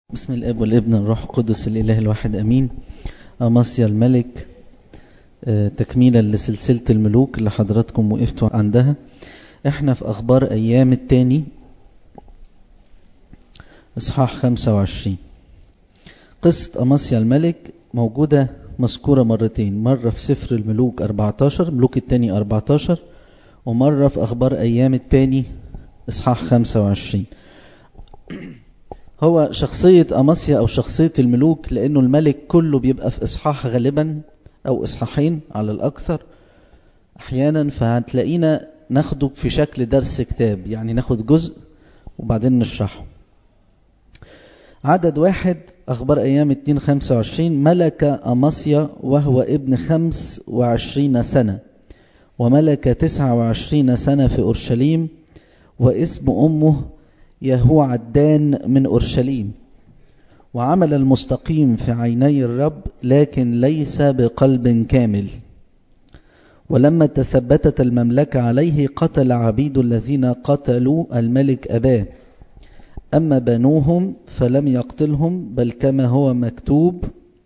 بسم الاب والابن والروح القدس الاله الواحد امين اماسيا الملك آه، تكميلا لسلسله الملوك اللي حضراتكم وقفتوا عندها احنا في اخبار ايام التاني اصحاح 25 قصه اماسيا الملك موجوده مذكوره مرتين مره في سفر الملوك 14 ملوك التاني 14 ومره في اخبار ايام التاني اصحاح 25 هو شخصية أماسيا أو شخصية الملوك لأنه الملك كله بيبقى في إصحاح غالبا أو إصحاحين على الأكثر أحيانا فهتلاقينا ناخده في شكل درس كتاب يعني ناخد جزء وبعدين نشرحه عدد واحد أخبار أيام 2 25 ملك أماسيا وهو ابن خمس وعشرين سنة وملك تسعة وعشرين سنة في أورشليم واسم أمه يهو عدان من أورشليم وعمل المستقيم في عيني الرب لكن ليس بقلب كامل ولما تثبتت المملكة عليه قتل عبيد الذين قتلوا الملك أباه أما بنوهم فلم يقتلهم بل كما هو مكتوب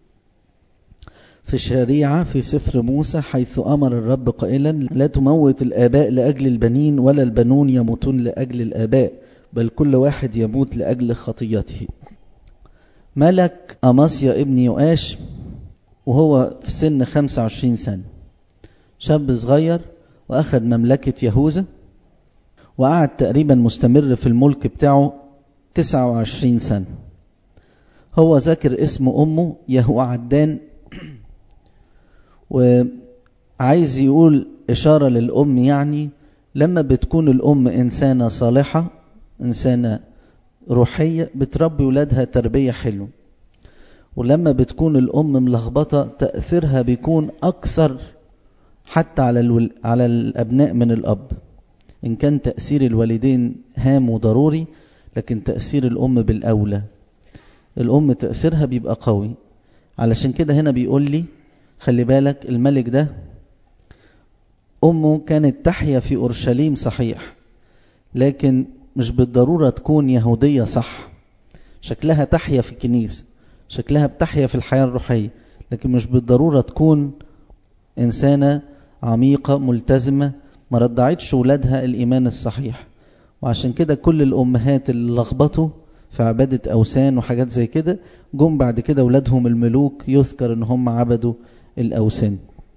في الشريعة في سفر موسى حيث أمر الرب قائلا لا تموت الآباء لأجل البنين ولا البنون يموتون لأجل الآباء بل كل واحد يموت لأجل خطيته ملك أماسيا ابن يؤاش وهو في سن 25 سنة شاب صغير وأخذ مملكة يهوذا وقعد تقريبا مستمر في الملك بتاعه 29 سنة هو ذاكر اسم أمه يهو عدان وعايز يقول إشارة للأم يعني لما بتكون الأم إنسانة صالحة إنسانة روحية بتربي ولادها تربية حلوة ولما بتكون الأم ملخبطة تأثيرها بيكون أكثر حتى على الول... على الأبناء من الأب إن كان تأثير الوالدين هام وضروري لكن تأثير الأم بالأولى الأم تأثيرها بيبقى قوي علشان كده هنا بيقول لي خلي بالك الملك ده أمه كانت تحيا في أورشليم صحيح لكن مش بالضرورة تكون يهودية صح شكلها تحيا في الكنيسة شكلها بتحيا في الحياة الروحية لكن مش بالضرورة تكون إنسانة عميقة ملتزمة ما رضعتش ولادها الإيمان الصحيح وعشان كده كل الأمهات اللي لخبطوا في عبادة أوثان وحاجات زي كده جم بعد كده ولادهم الملوك يذكر إن هم عبدوا الأوثان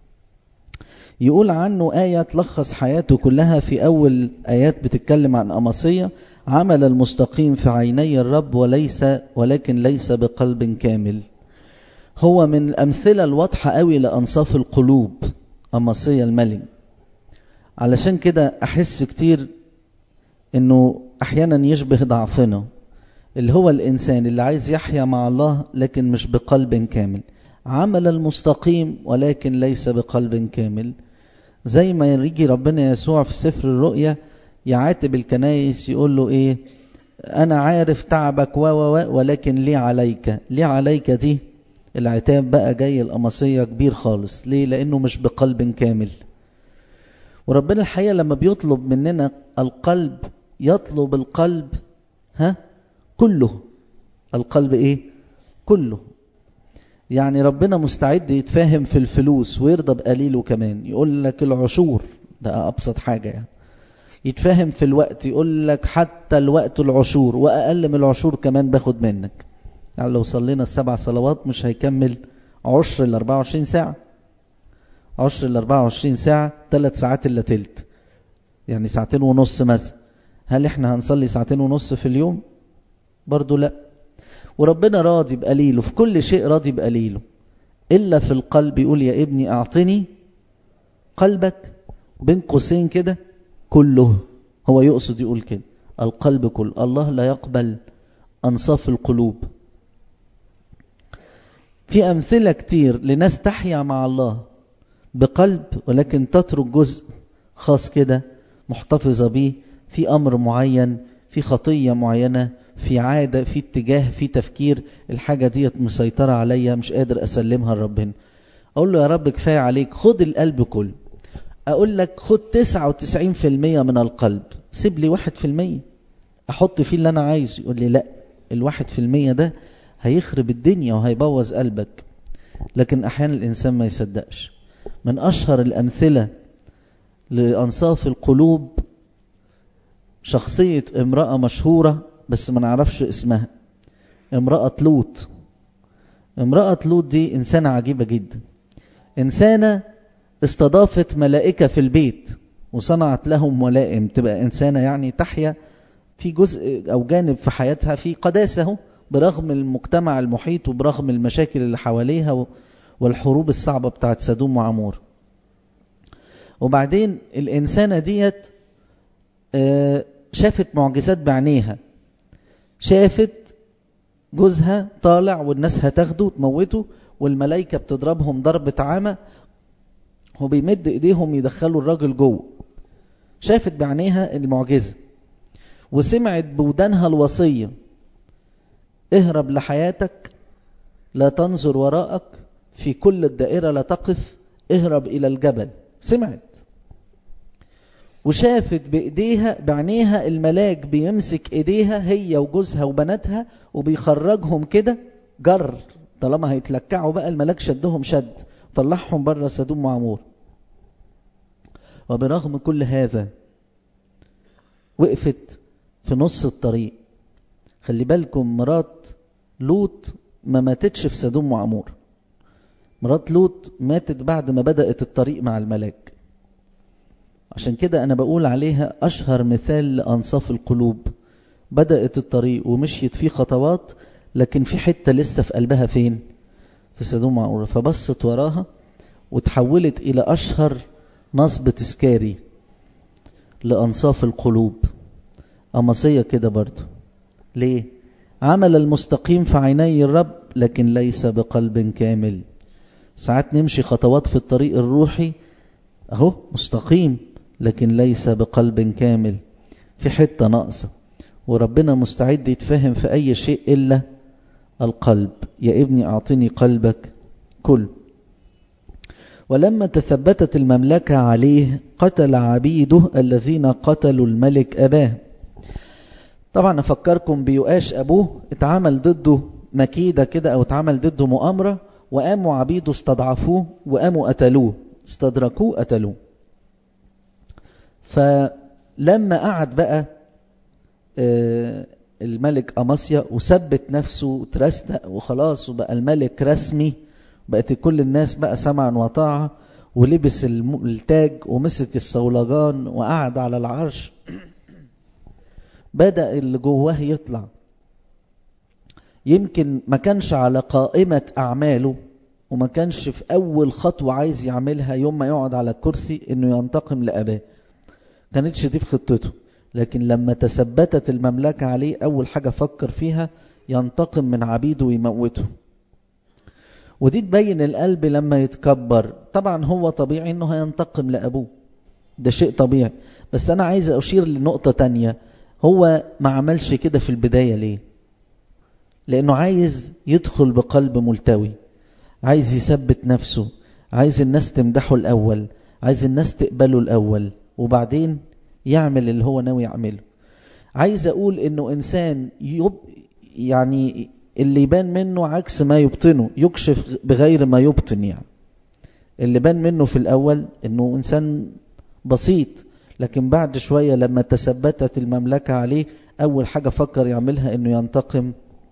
يقول عنه آية تلخص حياته كلها في أول آيات بتتكلم عن أمصية عمل المستقيم في عيني الرب وليس ولكن ليس بقلب كامل هو من الأمثلة الواضحة قوي لأنصاف القلوب أمصية الملك علشان كده أحس كتير إنه أحيانا يشبه ضعفنا اللي هو الإنسان اللي عايز يحيا مع الله لكن مش بقلب كامل عمل المستقيم ولكن ليس بقلب كامل زي ما يجي ربنا يسوع في سفر الرؤيا يعاتب الكنايس يقول له ايه انا عارف تعبك و و ولكن ليه عليك ليه عليك دي العتاب بقى جاي القمصية كبير خالص ليه لانه مش بقلب كامل وربنا الحقيقة لما بيطلب مننا القلب يطلب القلب ها كله القلب ايه كله يعني ربنا مستعد يتفاهم في الفلوس ويرضى بقليله كمان يقول لك العشور ده أبسط حاجة يعني يتفاهم في الوقت يقول لك حتى الوقت العشور وأقل من العشور كمان باخد منك يعني لو صلينا السبع صلوات مش هيكمل عشر ال 24 ساعة عشر ال 24 ساعة ثلاث ساعات إلا تلت يعني ساعتين ونص مثلا هل احنا هنصلي ساعتين ونص في اليوم برضو لا وربنا راضي بقليله في كل شيء راضي بقليله إلا في القلب يقول يا ابني أعطني قلبك بين قوسين كده كله هو يقصد يقول كده القلب كله الله لا يقبل أنصاف القلوب في أمثلة كتير لناس تحيا مع الله بقلب ولكن تترك جزء خاص كده محتفظة بيه في أمر معين في خطية معينة في عادة في اتجاه في تفكير الحاجة ديت مسيطرة عليا مش قادر أسلمها لربنا أقول له يا رب كفاية عليك خد القلب كله أقول لك خد 99% من القلب سيب لي 1% أحط فيه اللي أنا عايزه يقول لي لا الواحد في المية ده هيخرب الدنيا وهيبوظ قلبك لكن أحيانا الإنسان ما يصدقش من أشهر الأمثلة لأنصاف القلوب شخصية امرأة مشهورة بس ما نعرفش اسمها امرأة لوط امرأة لوط دي إنسانة عجيبة جدا إنسانة استضافت ملائكة في البيت وصنعت لهم ملائم تبقى إنسانة يعني تحيا في جزء أو جانب في حياتها في قداسة برغم المجتمع المحيط وبرغم المشاكل اللي حواليها والحروب الصعبة بتاعت سدوم وعمور وبعدين الإنسانة ديت شافت معجزات بعينيها شافت جوزها طالع والناس هتاخده وتموته والملائكة بتضربهم ضربة عامة وبيمد ايديهم يدخلوا الراجل جوه شافت بعينيها المعجزة وسمعت بودانها الوصية اهرب لحياتك لا تنظر وراءك في كل الدائرة لا تقف اهرب إلى الجبل سمعت وشافت بإيديها بعينيها الملاك بيمسك إيديها هي وجوزها وبناتها وبيخرجهم كده جر طالما هيتلكعوا بقى الملاك شدهم شد طلعهم بره سدوم وعمور وبرغم كل هذا وقفت في نص الطريق خلي بالكم مرات لوط ما ماتتش في سدوم وعمور مرات لوط ماتت بعد ما بدأت الطريق مع الملاك عشان كده أنا بقول عليها أشهر مثال لأنصاف القلوب بدأت الطريق ومشيت فيه خطوات لكن في حتة لسه في قلبها فين في سدوم وعمور فبصت وراها وتحولت إلى أشهر نصب تذكاري لأنصاف القلوب أمصية كده برضو ليه عمل المستقيم في عيني الرب لكن ليس بقلب كامل ساعات نمشي خطوات في الطريق الروحي اهو مستقيم لكن ليس بقلب كامل في حتة ناقصة وربنا مستعد يتفهم في أي شيء إلا القلب يا ابني أعطني قلبك كل ولما تثبتت المملكة عليه قتل عبيده الذين قتلوا الملك أباه طبعا أفكركم بيؤاش أبوه اتعمل ضده مكيدة كده أو اتعمل ضده مؤامرة وقاموا عبيده استضعفوه وقاموا قتلوه استدركوه قتلوه فلما قعد بقى الملك أماسيا وثبت نفسه وترستق وخلاص وبقى الملك رسمي بقت كل الناس بقى سمعا وطاعة ولبس التاج ومسك الصولجان وقعد على العرش بدأ اللي جواه يطلع يمكن ما كانش على قائمة أعماله وما كانش في أول خطوة عايز يعملها يوم ما يقعد على الكرسي إنه ينتقم لأباه كانتش دي في خطته لكن لما تثبتت المملكة عليه أول حاجة فكر فيها ينتقم من عبيده ويموته ودي تبين القلب لما يتكبر طبعا هو طبيعي انه هينتقم لأبوه ده شيء طبيعي بس أنا عايز أشير لنقطة تانية هو ما عملش كده في البداية ليه لأنه عايز يدخل بقلب ملتوي عايز يثبت نفسه عايز الناس تمدحه الأول عايز الناس تقبله الأول وبعدين يعمل اللي هو ناوي يعمله عايز أقول إنه إنسان يب يعني اللي يبان منه عكس ما يبطنه يكشف بغير ما يبطن يعني اللي بان منه في الأول إنه إنسان بسيط لكن بعد شوية لما تثبتت المملكة عليه أول حاجة فكر يعملها إنه ينتقم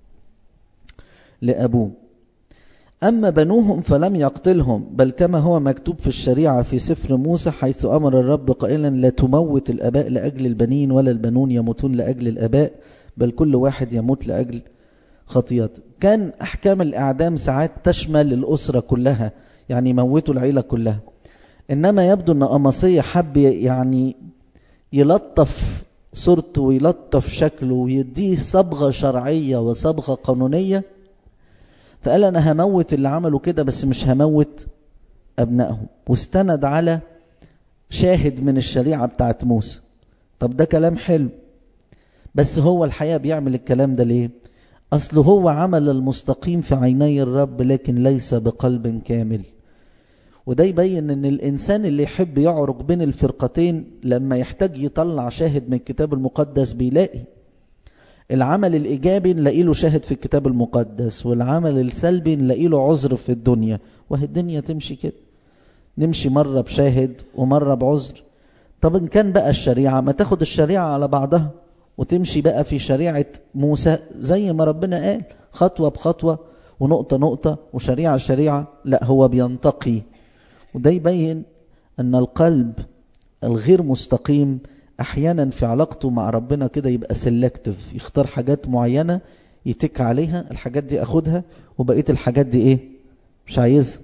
لأبوه أما بنوهم فلم يقتلهم بل كما هو مكتوب في الشريعة في سفر موسى حيث أمر الرب قائلا لا تموت الأباء لأجل البنين ولا البنون يموتون لأجل الأباء بل كل واحد يموت لأجل خطيئته كان أحكام الإعدام ساعات تشمل الأسرة كلها يعني يموتوا العيلة كلها إنما يبدو أن أمصية حب يعني يلطف صورته ويلطف شكله ويديه صبغة شرعية وصبغة قانونية فقال أنا هموت اللي عملوا كده بس مش هموت أبنائهم واستند على شاهد من الشريعة بتاعت موسى طب ده كلام حلو بس هو الحقيقة بيعمل الكلام ده ليه أصل هو عمل المستقيم في عيني الرب لكن ليس بقلب كامل وده يبين ان الانسان اللي يحب يعرج بين الفرقتين لما يحتاج يطلع شاهد من الكتاب المقدس بيلاقي العمل الإيجابي نلاقي له شاهد في الكتاب المقدس والعمل السلبي نلاقي له عذر في الدنيا وهي الدنيا تمشي كده نمشي مرة بشاهد ومرة بعذر طب إن كان بقى الشريعة ما تاخد الشريعة على بعضها وتمشي بقى في شريعة موسى زي ما ربنا قال خطوة بخطوة ونقطة نقطة وشريعة شريعة لا هو بينتقي وده يبين أن القلب الغير مستقيم أحيانا في علاقته مع ربنا كده يبقى سيلكتيف يختار حاجات معينة يتك عليها الحاجات دي أخدها وبقية الحاجات دي إيه مش عايزها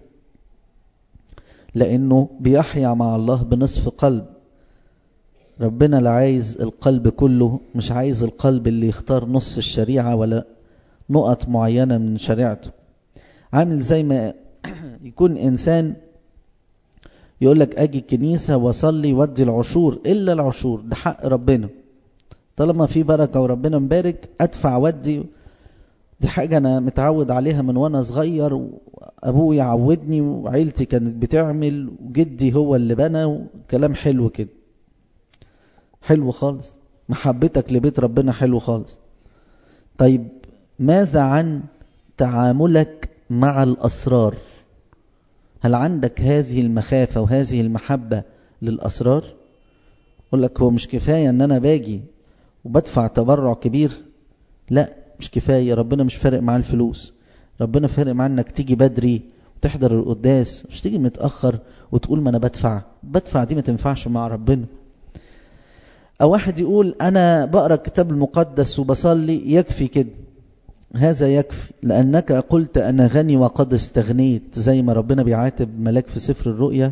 لأنه بيحيا مع الله بنصف قلب ربنا لا عايز القلب كله مش عايز القلب اللي يختار نص الشريعة ولا نقط معينة من شريعته عامل زي ما يكون إنسان يقول لك أجي الكنيسة وصلي ودي العشور إلا العشور ده حق ربنا طالما في بركة وربنا مبارك أدفع ودي دي حاجة أنا متعود عليها من وأنا صغير وأبويا عودني وعيلتي كانت بتعمل وجدي هو اللي بنى وكلام حلو كده حلو خالص محبتك لبيت ربنا حلو خالص طيب ماذا عن تعاملك مع الأسرار هل عندك هذه المخافة وهذه المحبة للأسرار يقول لك هو مش كفاية ان انا باجي وبدفع تبرع كبير لا مش كفاية ربنا مش فارق معاه الفلوس ربنا فارق معاه انك تيجي بدري وتحضر القداس مش تيجي متأخر وتقول ما انا بدفع بدفع دي ما تنفعش مع ربنا او واحد يقول انا بقرا الكتاب المقدس وبصلي يكفي كده هذا يكفي لأنك قلت أنا غني وقد استغنيت زي ما ربنا بيعاتب ملاك في سفر الرؤيا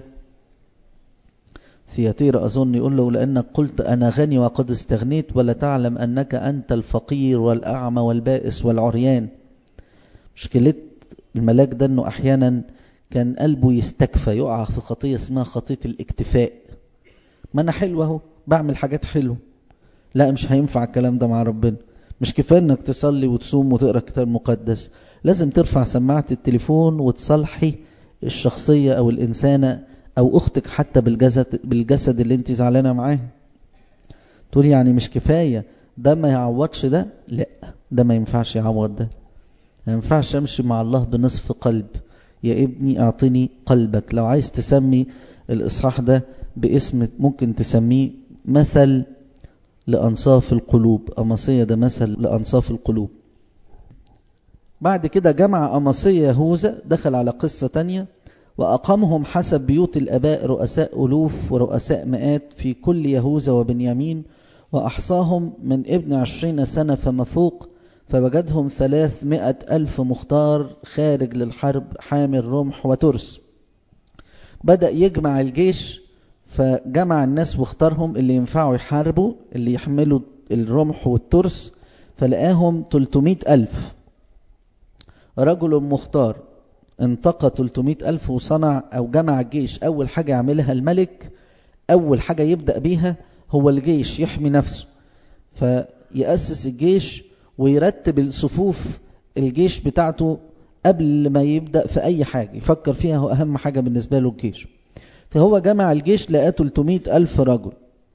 ثياتير أظن يقول له لأنك قلت أنا غني وقد استغنيت ولا تعلم أنك أنت الفقير والأعمى والبائس والعريان مشكلة الملاك ده أنه أحيانا كان قلبه يستكفى يقع في خطية اسمها خطية الاكتفاء ما أنا حلو أهو بعمل حاجات حلوة لا مش هينفع الكلام ده مع ربنا مش كفايه انك تصلي وتصوم وتقرا الكتاب المقدس لازم ترفع سماعه التليفون وتصلحي الشخصيه او الانسانه او اختك حتى بالجسد بالجسد اللي انت زعلانه معاه تقول يعني مش كفايه ده ما يعوضش ده لا ده ما ينفعش يعوض ده ما ينفعش امشي مع الله بنصف قلب يا ابني اعطني قلبك لو عايز تسمي الاصحاح ده باسم ممكن تسميه مثل لأنصاف القلوب أمصية ده مثل لأنصاف القلوب بعد كده جمع أمصية يهوذا دخل على قصة تانية وأقامهم حسب بيوت الأباء رؤساء ألوف ورؤساء مئات في كل يهوذا وبنيامين وأحصاهم من ابن عشرين سنة فما فوق فوجدهم ثلاثمائة ألف مختار خارج للحرب حامل رمح وترس بدأ يجمع الجيش فجمع الناس واختارهم اللي ينفعوا يحاربوا اللي يحملوا الرمح والترس فلقاهم 300 ألف رجل مختار انتقى 300 ألف وصنع أو جمع الجيش أول حاجة يعملها الملك أول حاجة يبدأ بيها هو الجيش يحمي نفسه فيأسس الجيش ويرتب الصفوف الجيش بتاعته قبل ما يبدأ في أي حاجة يفكر فيها هو أهم حاجة بالنسبة له الجيش فهو جمع الجيش لقى 300 ألف رجل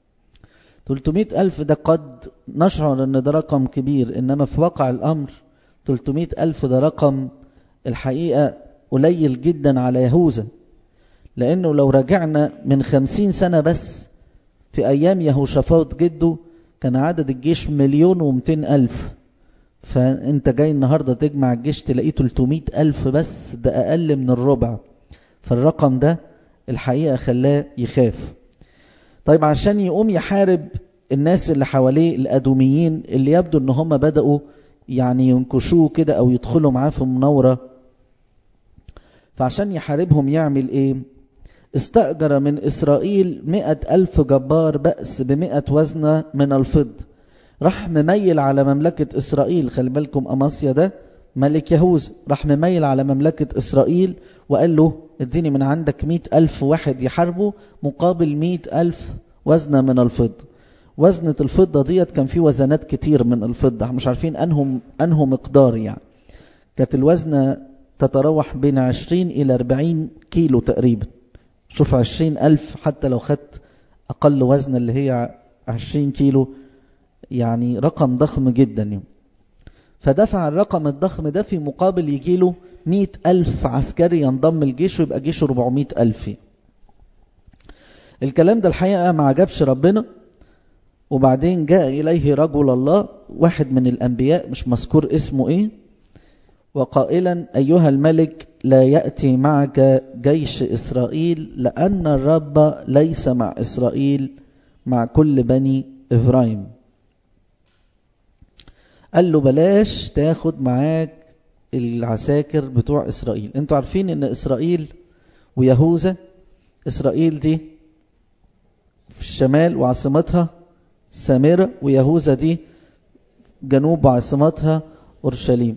300 ألف ده قد نشعر أن ده رقم كبير إنما في واقع الأمر 300 ألف ده رقم الحقيقة قليل جدا على يهوذا لأنه لو رجعنا من خمسين سنة بس في أيام يهوشافاط جده كان عدد الجيش مليون ومتين ألف فأنت جاي النهاردة تجمع الجيش تلاقيه 300 ألف بس ده أقل من الربع فالرقم ده الحقيقة خلاه يخاف طيب عشان يقوم يحارب الناس اللي حواليه الأدوميين اللي يبدو ان هم بدأوا يعني ينكشوه كده او يدخلوا معاه في مناورة فعشان يحاربهم يعمل ايه استأجر من إسرائيل مئة ألف جبار بأس بمئة وزنة من الفض راح مميل على مملكة إسرائيل خلي بالكم أماسيا ده ملك يهوذا راح مميل على مملكة إسرائيل وقال له اديني من عندك مئة ألف واحد يحاربوا مقابل مئة ألف وزنة من الفضة وزنة الفضة ديت كان في وزنات كتير من الفضة مش عارفين أنهم, أنهم مقدار يعني كانت الوزنة تتراوح بين عشرين إلى أربعين كيلو تقريبا شوف عشرين ألف حتى لو خدت أقل وزن اللي هي عشرين كيلو يعني رقم ضخم جدا يعني. فدفع الرقم الضخم ده في مقابل يجيله مئة ألف عسكري ينضم الجيش ويبقى جيشه 400 ألف الكلام ده الحقيقة ما عجبش ربنا وبعدين جاء إليه رجل الله واحد من الأنبياء مش مذكور اسمه إيه وقائلا أيها الملك لا يأتي معك جيش إسرائيل لأن الرب ليس مع إسرائيل مع كل بني إبراهيم قال له بلاش تاخد معاك العساكر بتوع إسرائيل انتوا عارفين ان إسرائيل ويهوذا إسرائيل دي في الشمال وعاصمتها سامرة ويهوذا دي جنوب وعاصمتها أورشليم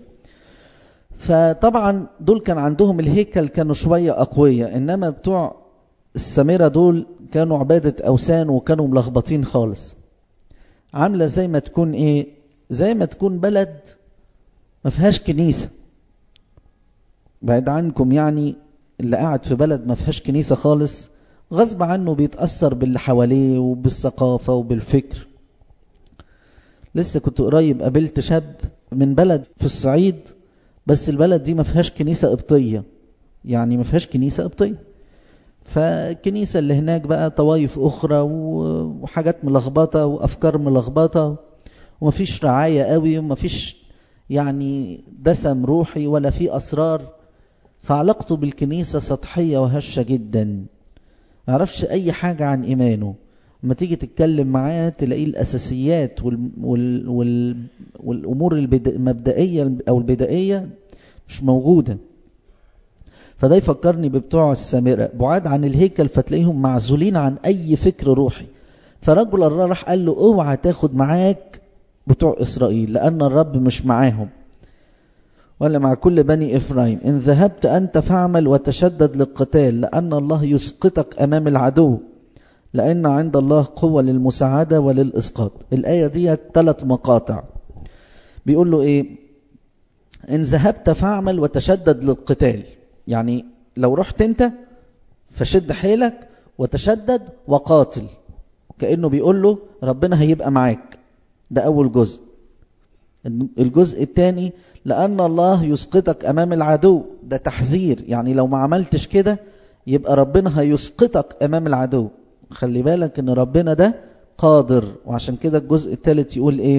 فطبعا دول كان عندهم الهيكل كانوا شوية أقوياء إنما بتوع السامرة دول كانوا عبادة أوثان وكانوا ملخبطين خالص عاملة زي ما تكون إيه زي ما تكون بلد ما فيهاش كنيسة بعد عنكم يعني اللي قاعد في بلد ما فيهاش كنيسة خالص غصب عنه بيتأثر باللي حواليه وبالثقافة وبالفكر لسه كنت قريب قابلت شاب من بلد في الصعيد بس البلد دي ما فيهاش كنيسة قبطية يعني ما فيهاش كنيسة قبطية فالكنيسة اللي هناك بقى طوايف أخرى وحاجات ملخبطة وأفكار ملخبطة ومفيش رعاية قوي ومفيش يعني دسم روحي ولا في أسرار فعلاقته بالكنيسة سطحية وهشة جدا ما يعرفش أي حاجة عن إيمانه لما تيجي تتكلم معاه تلاقيه الأساسيات وال وال وال والأمور المبدئية أو البدائية مش موجودة فده يفكرني ببتوع السامرة بعاد عن الهيكل فتلاقيهم معزولين عن أي فكر روحي فرجل الله راح قال له اوعى تاخد معاك بتوع إسرائيل لأن الرب مش معاهم ولا مع كل بني إفرايم إن ذهبت أنت فاعمل وتشدد للقتال لأن الله يسقطك أمام العدو لأن عند الله قوة للمساعدة وللإسقاط الآية دي ثلاث مقاطع بيقول له إيه إن ذهبت فاعمل وتشدد للقتال يعني لو رحت أنت فشد حيلك وتشدد وقاتل كأنه بيقول له ربنا هيبقى معاك ده أول جزء الجزء الثاني لأن الله يسقطك أمام العدو ده تحذير يعني لو ما عملتش كده يبقى ربنا هيسقطك أمام العدو خلي بالك ان ربنا ده قادر وعشان كده الجزء الثالث يقول ايه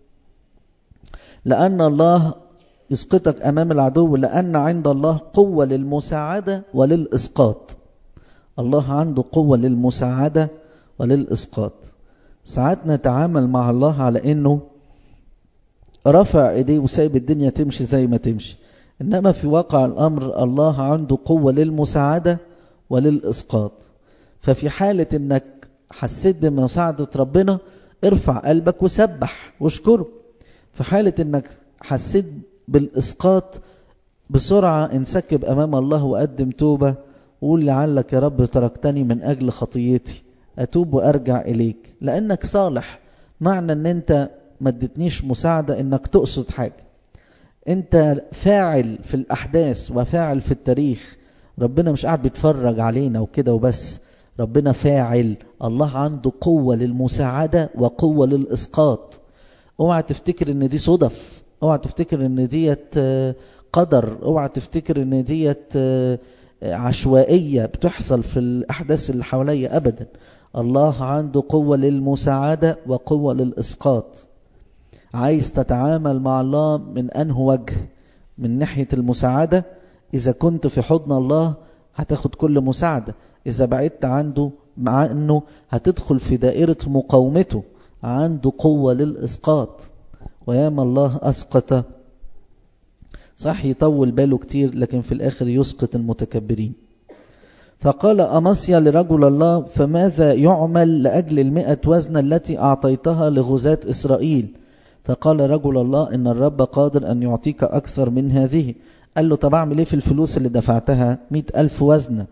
لأن الله يسقطك أمام العدو لأن عند الله قوة للمساعدة وللإسقاط الله عنده قوة للمساعدة وللإسقاط ساعات نتعامل مع الله على انه رفع ايديه وسايب الدنيا تمشي زي ما تمشي انما في واقع الامر الله عنده قوة للمساعدة وللإسقاط ففي حالة انك حسيت بمساعدة ربنا ارفع قلبك وسبح واشكره في حالة انك حسيت بالإسقاط بسرعة انسكب أمام الله وقدم توبة وقول لعلك يا رب تركتني من أجل خطيتي أتوب وأرجع إليك لأنك صالح معنى أن أنت ما ادتنيش مساعدة أنك تقصد حاجة أنت فاعل في الأحداث وفاعل في التاريخ ربنا مش قاعد بيتفرج علينا وكده وبس ربنا فاعل الله عنده قوة للمساعدة وقوة للإسقاط اوعى تفتكر ان دي صدف اوعى تفتكر ان ديت قدر اوعى تفتكر ان ديت عشوائية بتحصل في الأحداث اللي حواليا أبدا الله عنده قوة للمساعدة وقوة للإسقاط عايز تتعامل مع الله من أنه وجه من ناحية المساعدة إذا كنت في حضن الله هتاخد كل مساعدة إذا بعدت عنده مع أنه هتدخل في دائرة مقاومته عنده قوة للإسقاط وياما الله أسقط صح يطول باله كتير لكن في الآخر يسقط المتكبرين فقال أمصيا لرجل الله فماذا يعمل لأجل المئة وزن التي أعطيتها لغزاة إسرائيل فقال رجل الله إن الرب قادر أن يعطيك أكثر من هذه قال له طب أعمل إيه في الفلوس اللي دفعتها مئة ألف وزنة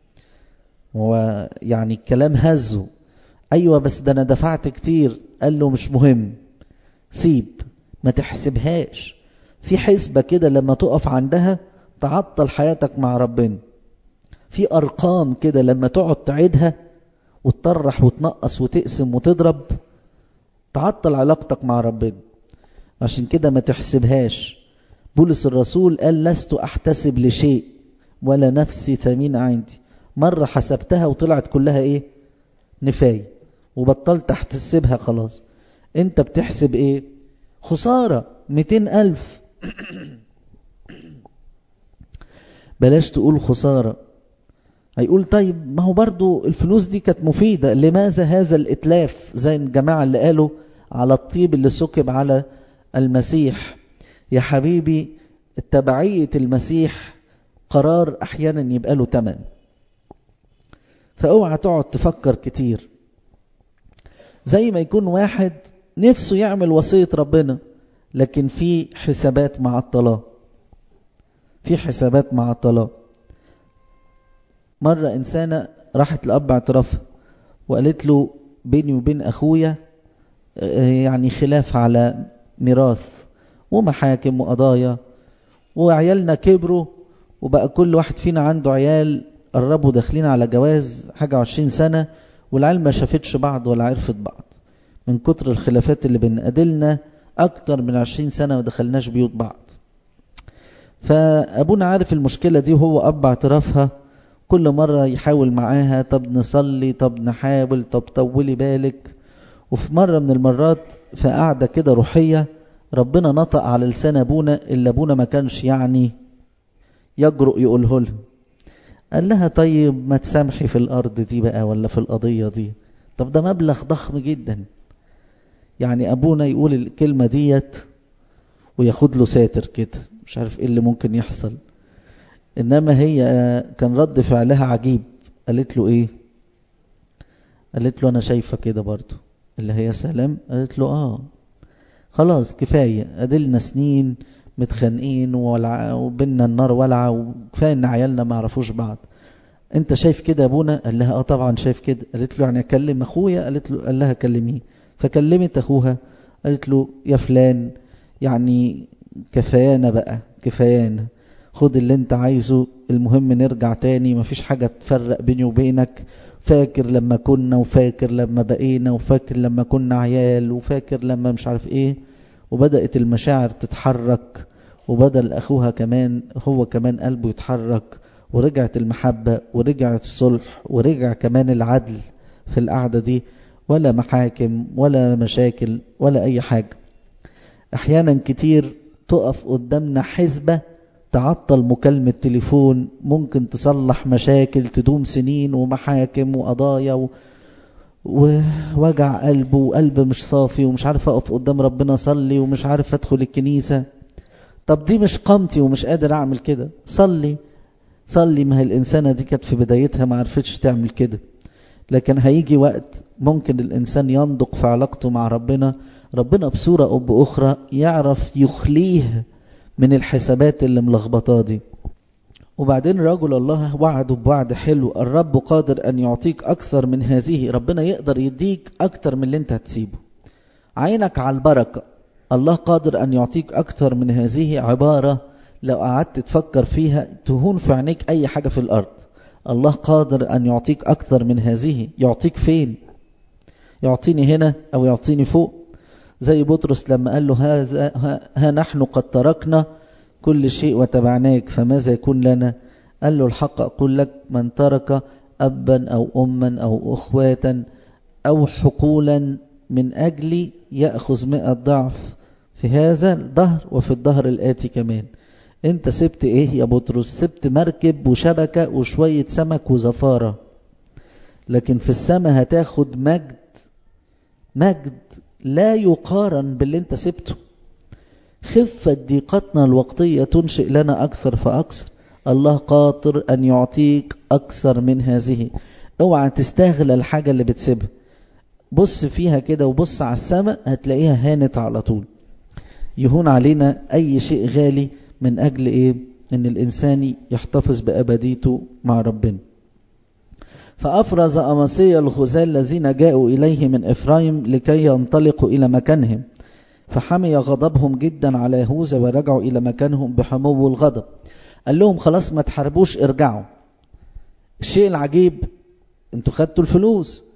ويعني الكلام هزه أيوة بس ده أنا دفعت كتير قال له مش مهم سيب ما تحسبهاش في حسبة كده لما تقف عندها تعطل حياتك مع ربنا في أرقام كده لما تقعد تعيدها وتطرح وتنقص وتقسم وتضرب تعطل علاقتك مع ربنا عشان كده ما تحسبهاش بولس الرسول قال لست احتسب لشيء ولا نفسي ثمين عندي مرة حسبتها وطلعت كلها ايه نفاية وبطلت احتسبها خلاص انت بتحسب ايه خسارة ميتين الف بلاش تقول خسارة هيقول طيب ما هو برضو الفلوس دي كانت مفيدة لماذا هذا الاتلاف زي الجماعة اللي قالوا على الطيب اللي سكب على المسيح يا حبيبي تبعية المسيح قرار احيانا يبقى له تمن فاوعى تقعد تفكر كتير زي ما يكون واحد نفسه يعمل وصية ربنا لكن في حسابات مع الطلاق في حسابات مع الطلاق مرة إنسانة راحت لأب اعترافها وقالت له بيني وبين أخويا يعني خلاف على ميراث ومحاكم وقضايا وعيالنا كبروا وبقى كل واحد فينا عنده عيال قربوا داخلين على جواز حاجة وعشرين سنة والعيال ما شافتش بعض ولا عرفت بعض من كتر الخلافات اللي بين قدلنا أكتر من عشرين سنة ما دخلناش بيوت بعض فأبونا عارف المشكلة دي وهو أب اعترافها كل مرة يحاول معاها طب نصلي طب نحاول طب طولي بالك وفي مرة من المرات في قعدة كده روحية ربنا نطق على لسان أبونا اللي أبونا ما كانش يعني يجرؤ يقوله لها قال لها طيب ما تسامحي في الأرض دي بقى ولا في القضية دي طب ده مبلغ ضخم جدا يعني أبونا يقول الكلمة ديت وياخد له ساتر كده مش عارف ايه اللي ممكن يحصل انما هي كان رد فعلها عجيب قالت له ايه قالت له انا شايفة كده برضو اللي هي سلام قالت له اه خلاص كفاية ادلنا سنين متخانقين وبيننا النار ولعة وكفاية ان عيالنا ما يعرفوش بعض انت شايف كده يا ابونا قال لها اه طبعا شايف كده قالت له يعني اكلم اخويا قالت له قال لها كلميه فكلمت اخوها قالت له يا فلان يعني كفايانا بقى كفايانا خد اللي انت عايزه المهم نرجع تاني مفيش حاجة تفرق بيني وبينك فاكر لما كنا وفاكر لما بقينا وفاكر لما كنا عيال وفاكر لما مش عارف ايه وبدأت المشاعر تتحرك وبدل أخوها كمان هو كمان قلبه يتحرك ورجعت المحبة ورجعت الصلح ورجع كمان العدل في القعدة دي ولا محاكم ولا مشاكل ولا أي حاجة أحيانا كتير تقف قدامنا حزبة تعطل مكالمة تليفون ممكن تصلح مشاكل تدوم سنين ومحاكم وقضايا و... ووجع قلب وقلب مش صافي ومش عارف أقف قدام ربنا أصلي ومش عارف أدخل الكنيسة طب دي مش قامتي ومش قادر أعمل كده صلي صلي ما هي الإنسانة دي كانت في بدايتها ما عرفتش تعمل كده لكن هيجي وقت ممكن الإنسان ينضق في علاقته مع ربنا ربنا بصورة أو بأخرى يعرف يخليه من الحسابات اللي ملخبطاه دي وبعدين رجل الله وعده بوعد حلو الرب قادر أن يعطيك أكثر من هذه ربنا يقدر يديك أكثر من اللي انت هتسيبه عينك على البركة الله قادر أن يعطيك أكثر من هذه عبارة لو قعدت تفكر فيها تهون في عينيك أي حاجة في الأرض الله قادر أن يعطيك أكثر من هذه يعطيك فين يعطيني هنا أو يعطيني فوق زي بطرس لما قال له هذا ها, ها نحن قد تركنا كل شيء وتبعناك فماذا يكون لنا قال له الحق أقول لك من ترك أبا أو أما أو أخواتا أو حقولا من أجلي يأخذ مئة ضعف في هذا الظهر وفي الظهر الآتي كمان انت سبت ايه يا بطرس سبت مركب وشبكة وشوية سمك وزفارة لكن في السماء هتاخد مجد مجد لا يقارن باللي انت سبته خفة ضيقتنا الوقتية تنشئ لنا أكثر فأكثر الله قادر أن يعطيك أكثر من هذه اوعى تستغل الحاجة اللي بتسيبها بص فيها كده وبص على السماء هتلاقيها هانت على طول يهون علينا أي شيء غالي من أجل إيه أن الإنسان يحتفظ بأبديته مع ربنا فأفرز أماسية الخزال الذين جاءوا إليه من إفرايم لكي ينطلقوا إلى مكانهم فحمي غضبهم جدا على يهوذا ورجعوا إلى مكانهم بحمو الغضب قال لهم خلاص ما تحاربوش ارجعوا الشيء العجيب انتوا خدتوا الفلوس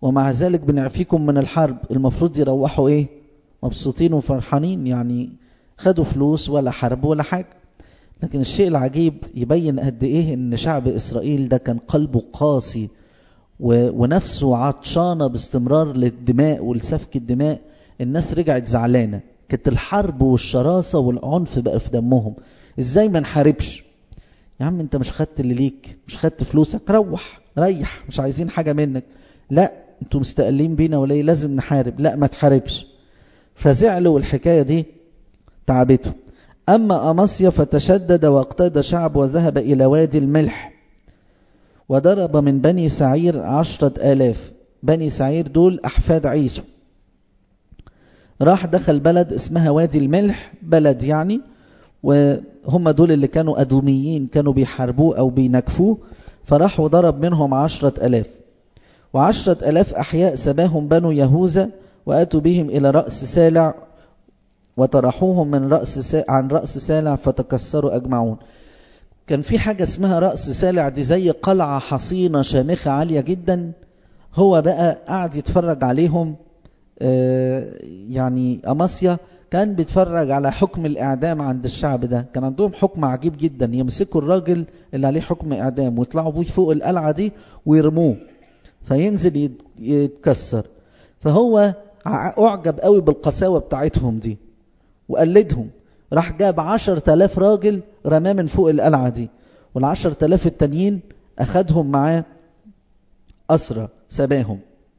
ومع ذلك بنعفيكم من الحرب المفروض يروحوا ايه مبسوطين وفرحانين يعني خدوا فلوس ولا حرب ولا حاجة لكن الشيء العجيب يبين قد ايه ان شعب اسرائيل ده كان قلبه قاسي ونفسه عطشانة باستمرار للدماء ولسفك الدماء الناس رجعت زعلانة كانت الحرب والشراسة والعنف بقى في دمهم ازاي ما نحاربش يا عم انت مش خدت اللي ليك مش خدت فلوسك روح ريح مش عايزين حاجة منك لا انتوا مستقلين بينا ولا ايه لازم نحارب لا ما تحاربش فزعلوا والحكاية دي تعبته أما أمصيا فتشدد واقتاد شعب وذهب إلى وادي الملح وضرب من بني سعير عشرة آلاف بني سعير دول أحفاد عيسو راح دخل بلد اسمها وادي الملح بلد يعني وهم دول اللي كانوا أدوميين كانوا بيحاربوه أو بينكفوه فراح وضرب منهم عشرة ألاف وعشرة ألاف أحياء سباهم بنو يهوذا وأتوا بهم إلى رأس سالع وطرحوهم من رأس سا... عن رأس سالع فتكسروا أجمعون كان في حاجة اسمها رأس سالع دي زي قلعة حصينة شامخة عالية جدا هو بقى قاعد يتفرج عليهم آه يعني أماسيا كان بيتفرج على حكم الإعدام عند الشعب ده كان عندهم حكم عجيب جدا يمسكوا الراجل اللي عليه حكم إعدام ويطلعوا بيه فوق القلعة دي ويرموه فينزل يتكسر فهو أعجب قوي بالقساوة بتاعتهم دي وقلدهم راح جاب عشر تلاف راجل رماه من فوق القلعة دي والعشر تلاف التانيين أخدهم معاه أسرى سباهم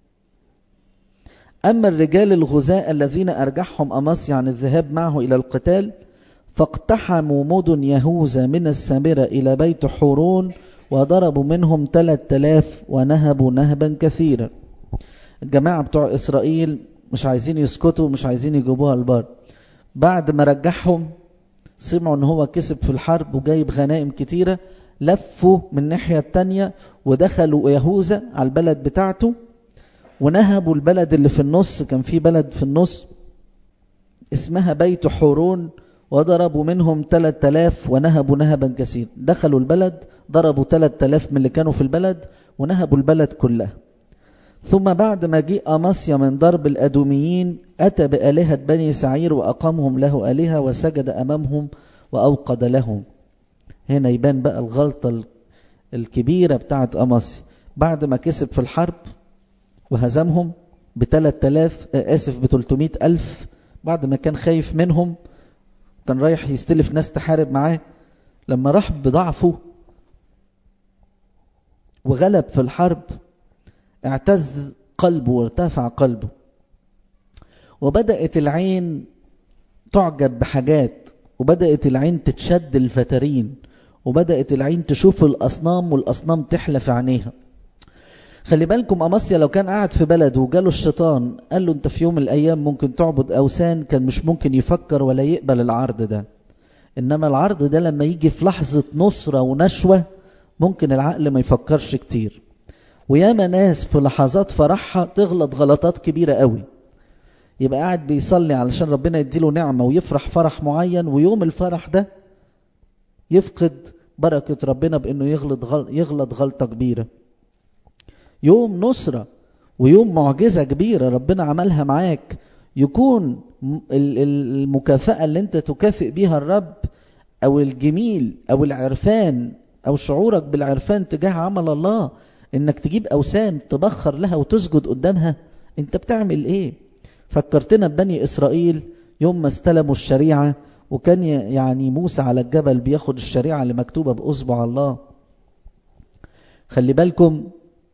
أما الرجال الغزاة الذين أرجحهم أمصي عن الذهاب معه إلى القتال فاقتحموا مدن يهوذا من السامرة إلى بيت حورون وضربوا منهم ثلاث تلاف ونهبوا نهبا كثيرا الجماعة بتوع إسرائيل مش عايزين يسكتوا مش عايزين يجيبوها البر بعد ما رجعهم سمعوا ان هو كسب في الحرب وجايب غنائم كتيرة لفوا من الناحية التانية ودخلوا يهوذا على البلد بتاعته ونهبوا البلد اللي في النص كان في بلد في النص اسمها بيت حورون وضربوا منهم 3000 ونهبوا نهبا كثير دخلوا البلد ضربوا 3000 من اللي كانوا في البلد ونهبوا البلد كلها ثم بعد ما جاء أماسيا من ضرب الأدوميين أتى بآلهة بني سعير وأقامهم له آلهة وسجد أمامهم وأوقد لهم هنا يبان بقى الغلطة الكبيرة بتاعت أماسيا بعد ما كسب في الحرب وهزمهم بثلاث آلاف آسف بتلتمائة ألف بعد ما كان خايف منهم كان رايح يستلف ناس تحارب معاه لما راح بضعفه وغلب في الحرب اعتز قلبه وارتفع قلبه وبدأت العين تعجب بحاجات وبدأت العين تتشد الفترين وبدأت العين تشوف الأصنام والأصنام تحلى في عينيها خلي بالكم أماسيا لو كان قاعد في بلده وجاله الشيطان قال له انت في يوم من الأيام ممكن تعبد أوثان كان مش ممكن يفكر ولا يقبل العرض ده إنما العرض ده لما يجي في لحظة نصرة ونشوة ممكن العقل ما يفكرش كتير وياما ناس في لحظات فرحها تغلط غلطات كبيرة قوي يبقى قاعد بيصلي علشان ربنا يديله نعمة ويفرح فرح معين ويوم الفرح ده يفقد بركة ربنا بأنه يغلط, غل... يغلط غلطة كبيرة يوم نصرة ويوم معجزة كبيرة ربنا عملها معاك يكون المكافأة اللي انت تكافئ بيها الرب او الجميل او العرفان او شعورك بالعرفان تجاه عمل الله انك تجيب اوثان تبخر لها وتسجد قدامها انت بتعمل ايه فكرتنا ببني اسرائيل يوم ما استلموا الشريعة وكان يعني موسى على الجبل بياخد الشريعة اللي مكتوبة بأصبع الله خلي بالكم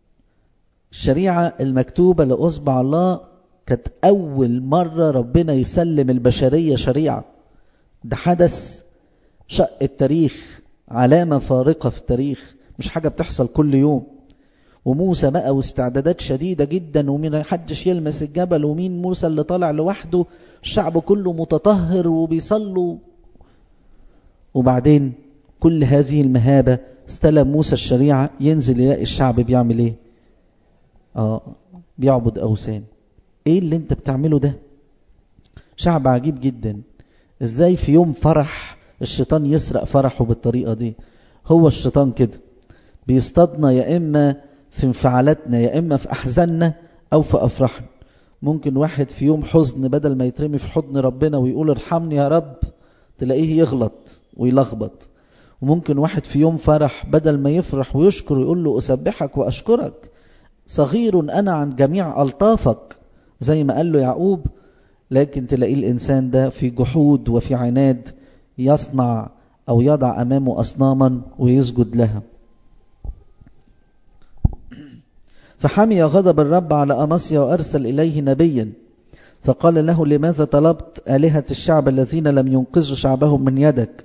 الشريعة المكتوبة لأصبع الله كانت أول مرة ربنا يسلم البشرية شريعة ده حدث شق التاريخ علامة فارقة في التاريخ مش حاجة بتحصل كل يوم وموسى بقى واستعدادات شديدة جدا ومين حدش يلمس الجبل ومين موسى اللي طالع لوحده الشعب كله متطهر وبيصلوا وبعدين كل هذه المهابة استلم موسى الشريعة ينزل يلاقي الشعب بيعمل ايه اه بيعبد أوثان ايه اللي انت بتعمله ده شعب عجيب جدا ازاي في يوم فرح الشيطان يسرق فرحه بالطريقة دي هو الشيطان كده بيصطادنا يا إما في انفعالاتنا يا إما في أحزاننا أو في أفراح ممكن واحد في يوم حزن بدل ما يترمي في حضن ربنا ويقول ارحمني يا رب تلاقيه يغلط ويلخبط وممكن واحد في يوم فرح بدل ما يفرح ويشكر ويقول له أسبحك وأشكرك صغير أنا عن جميع ألطافك زي ما قال له يعقوب لكن تلاقيه الإنسان ده في جحود وفي عناد يصنع أو يضع أمامه أصناما ويسجد لها فحمي غضب الرب على أمصيا وأرسل إليه نبيا فقال له لماذا طلبت آلهة الشعب الذين لم ينقذوا شعبهم من يدك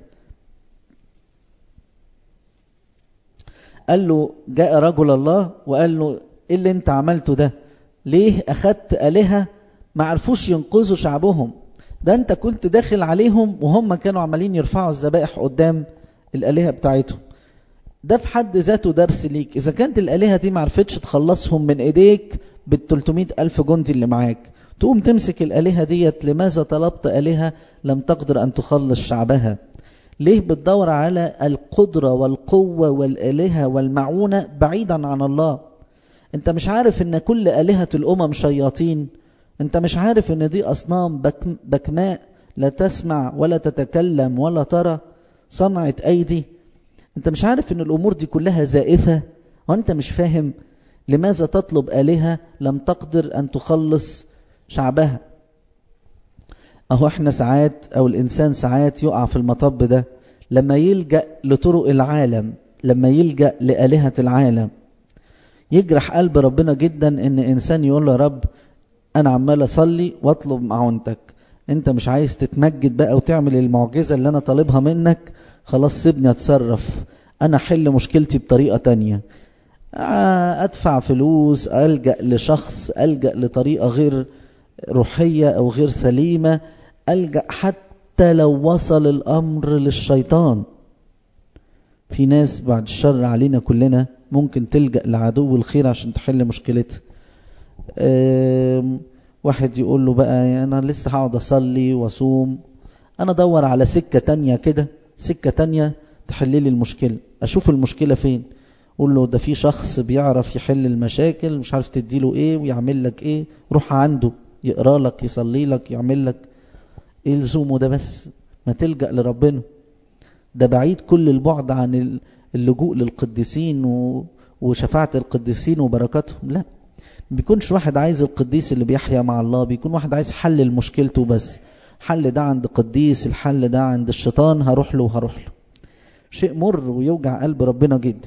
قال له جاء رجل الله وقال له ايه اللي انت عملته ده ليه اخدت آلهة ما عرفوش ينقذوا شعبهم ده انت كنت داخل عليهم وهم كانوا عمالين يرفعوا الذبائح قدام الآلهة بتاعتهم ده في حد ذاته درس ليك إذا كانت الآلهة دي معرفتش تخلصهم من إيديك بالتلتمائة ألف جندي اللي معاك تقوم تمسك الآلهة ديت لماذا طلبت آلهة لم تقدر أن تخلص شعبها ليه بتدور على القدرة والقوة والآلهة والمعونة بعيدا عن الله انت مش عارف ان كل آلهة الأمم شياطين انت مش عارف ان دي أصنام بك بكماء لا تسمع ولا تتكلم ولا ترى صنعة أيدي انت مش عارف ان الأمور دي كلها زائفة وانت مش فاهم لماذا تطلب آلهة لم تقدر أن تخلص شعبها اهو احنا ساعات او الانسان ساعات يقع في المطب ده لما يلجأ لطرق العالم لما يلجأ لآلهة العالم يجرح قلب ربنا جدا ان انسان يقول له يا رب انا عمال اصلي واطلب معونتك انت مش عايز تتمجد بقى وتعمل المعجزة اللي انا طالبها منك خلاص سيبني اتصرف انا احل مشكلتي بطريقة تانية ادفع فلوس الجأ لشخص الجأ لطريقة غير روحية أو غير سليمة ألجأ حتى لو وصل الأمر للشيطان في ناس بعد الشر علينا كلنا ممكن تلجأ لعدو الخير عشان تحل مشكلتها واحد يقول له بقى أنا لسه هقعد أصلي وأصوم أنا أدور على سكة تانية كده سكة تانية تحل لي المشكلة أشوف المشكلة فين قول له ده في شخص بيعرف يحل المشاكل مش عارف تديله ايه ويعمل لك ايه روح عنده يقرا لك يصلي لك يعمل لك ايه لزومه ده بس ما تلجأ لربنا ده بعيد كل البعد عن اللجوء للقديسين وشفاعة القديسين وبركاتهم لا بيكونش واحد عايز القديس اللي بيحيا مع الله بيكون واحد عايز حل مشكلته بس حل ده عند قديس الحل ده عند الشيطان هروح له وهروح له شيء مر ويوجع قلب ربنا جدا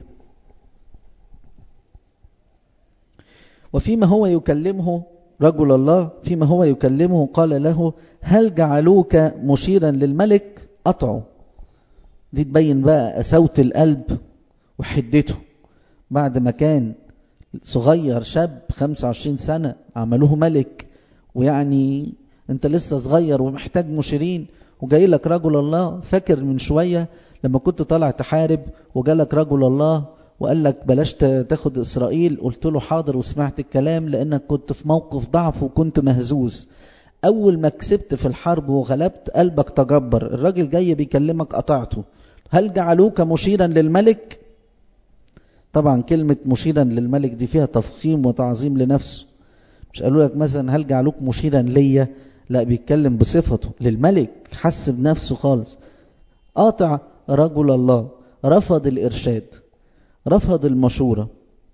وفيما هو يكلمه رجل الله فيما هو يكلمه قال له هل جعلوك مشيرا للملك قطعه دي تبين بقى قساوة القلب وحدته بعد ما كان صغير شاب 25 سنة عملوه ملك ويعني انت لسه صغير ومحتاج مشيرين وجاي لك رجل الله فاكر من شوية لما كنت طالع تحارب وجالك رجل الله وقال لك بلاش تاخد إسرائيل قلت له حاضر وسمعت الكلام لأنك كنت في موقف ضعف وكنت مهزوز أول ما كسبت في الحرب وغلبت قلبك تجبر الراجل جاي بيكلمك قطعته هل جعلوك مشيرا للملك طبعا كلمة مشيرا للملك دي فيها تفخيم وتعظيم لنفسه مش قالوا لك مثلا هل جعلوك مشيرا ليا لا بيتكلم بصفته للملك حس بنفسه خالص قاطع رجل الله رفض الإرشاد رفض المشورة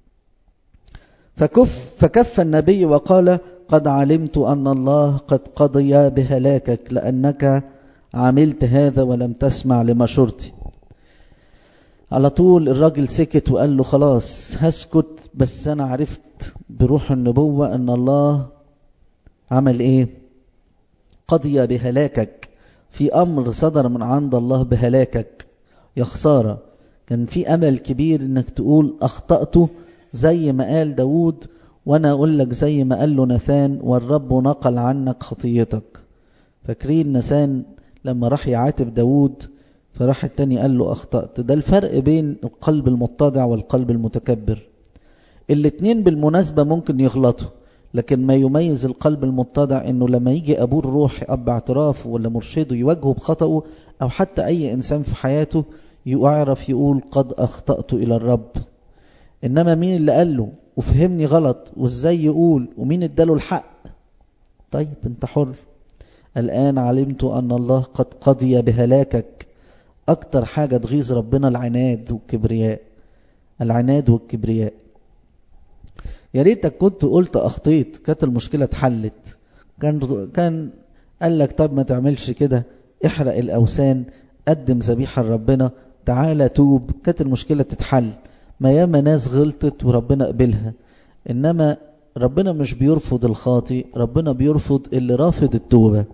فكف فكف النبي وقال قد علمت أن الله قد قضي بهلاكك لأنك عملت هذا ولم تسمع لمشورتي على طول الراجل سكت وقال له خلاص هسكت بس أنا عرفت بروح النبوة أن الله عمل إيه قضي بهلاكك في أمر صدر من عند الله بهلاكك يا خسارة كان في أمل كبير إنك تقول أخطأت زي ما قال داود وأنا أقول لك زي ما قال له نثان والرب نقل عنك خطيتك فاكرين نثان لما راح يعاتب داود فراح التاني قال له أخطأت ده الفرق بين القلب المتضع والقلب المتكبر الاتنين بالمناسبة ممكن يغلطوا لكن ما يميز القلب المتضع انه لما يجي ابوه الروح اب اعتراف ولا مرشده يواجهه بخطأه او حتى اي انسان في حياته يعرف يقول قد اخطأت الى الرب انما مين اللي قال له وفهمني غلط وازاي يقول ومين اداله الحق طيب انت حر الآن علمت أن الله قد قضي بهلاكك أكتر حاجة تغيظ ربنا العناد والكبرياء العناد والكبرياء يا ريتك كنت قلت أخطيت كانت المشكلة اتحلت كان كان قال لك طب ما تعملش كده احرق الأوثان قدم ذبيحة لربنا تعالى توب كانت المشكلة تتحل ما ياما ناس غلطت وربنا قبلها إنما ربنا مش بيرفض الخاطئ ربنا بيرفض اللي رافض التوبة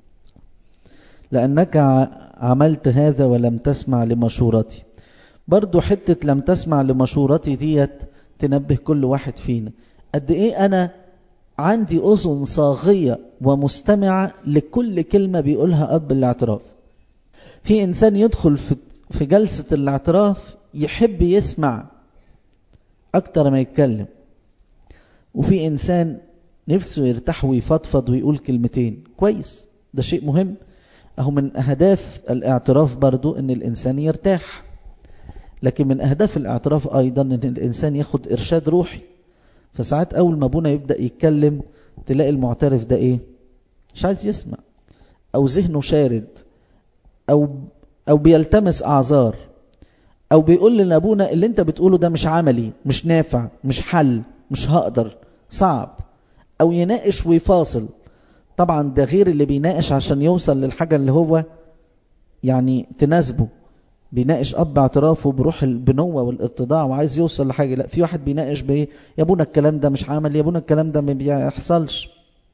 لأنك عملت هذا ولم تسمع لمشورتي برضو حتة لم تسمع لمشورتي ديت تنبه كل واحد فينا قد ايه انا عندي اذن صاغية ومستمعة لكل كلمة بيقولها اب الاعتراف في انسان يدخل في في جلسة الاعتراف يحب يسمع اكتر ما يتكلم وفي انسان نفسه يرتاح ويفضفض ويقول كلمتين كويس ده شيء مهم اهو من اهداف الاعتراف برضو ان الانسان يرتاح لكن من أهداف الاعتراف أيضا أن الإنسان ياخد إرشاد روحي فساعات أول ما أبونا يبدأ يتكلم تلاقي المعترف ده إيه مش عايز يسمع أو ذهنه شارد أو, أو بيلتمس أعذار أو بيقول لأبونا اللي أنت بتقوله ده مش عملي مش نافع مش حل مش هقدر صعب أو يناقش ويفاصل طبعا ده غير اللي بيناقش عشان يوصل للحاجة اللي هو يعني تناسبه بيناقش اب اعترافه بروح البنوة والاتضاع وعايز يوصل لحاجة لا في واحد بيناقش بايه يا ابونا الكلام ده مش عمل يا ابونا الكلام ده ما بيحصلش